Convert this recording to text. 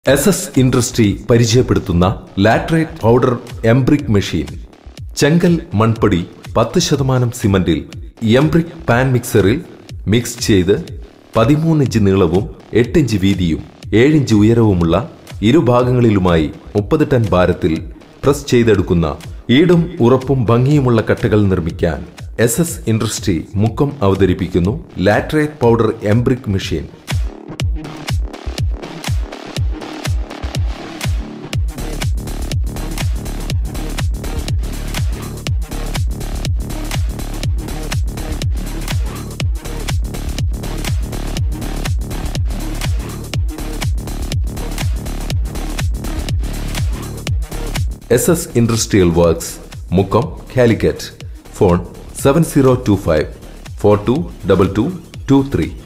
S S industry പരിചയപ്പെടുത്തുന്ന laterite powder M brick machine ചെങ്കൽ മൺപൊടി പത്ത് ശതമാനം സിമന്റിൽ എംബ്രിക് പാൻ മിക്സറിൽ മിക്സ് ചെയ്ത് പതിമൂന്ന് ഇഞ്ച് നീളവും എട്ട് ഇഞ്ച് വീതിയും ഏഴ് ഇഞ്ച് ഉയരവുമുള്ള ഇരുഭാഗങ്ങളിലുമായി മുപ്പത് ടൺ ഭാരത്തിൽ പ്രസ് ചെയ്തെടുക്കുന്ന ഈടും ഉറപ്പും ഭംഗിയുമുള്ള കട്ടകൾ നിർമ്മിക്കാൻ എസ് എസ് ഇൻഡസ്ട്രി മുക്കം അവതരിപ്പിക്കുന്നു laterite powder M brick machine S S industrial works Mukkam Calicut phone seven zero two five four two double two two three